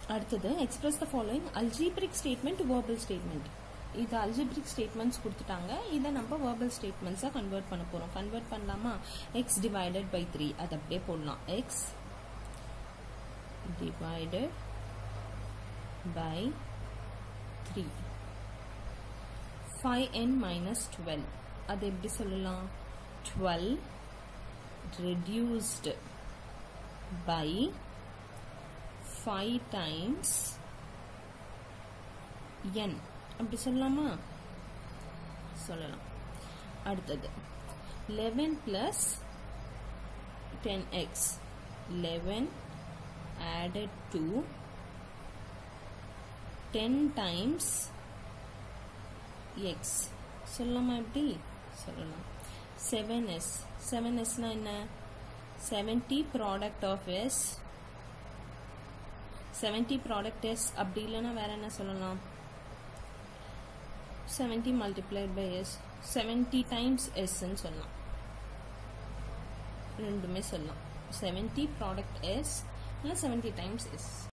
அடுத்தது express the following algebraic statement verbal statement இது algebraic statements கொடுத்துட்டாங்க இதை நம்ம வேர்பல் ஸ்டேட்மெண்ட்ஸாக கன்வெர்ட் பண்ண போகிறோம் கன்வெர்ட் பண்ணலாமா எக்ஸ் டிவைடட் பை த்ரீ அது அப்படியே போடலாம் x divided by three five n minus twelve அது எப்படி சொல்லலாம் twelve reduced by 5 times n அப்படி சொல்லலாமா சொல்லலாம் அடுத்தது 11 plus 10x 11 added to 10 times x சொல்லலாமா எப்படி சொல்லலாம் 7s 7s னா என்ன 70 product of s 70 product s அப்படி இல்லைன்னா வேற என்ன சொல்லலாம் 70 multiplied by s 70 times s ன்னு சொல்லலாம் ரெண்டுமே சொல்லலாம் 70 ப்ராடக்ட் s இல்லை 70 times s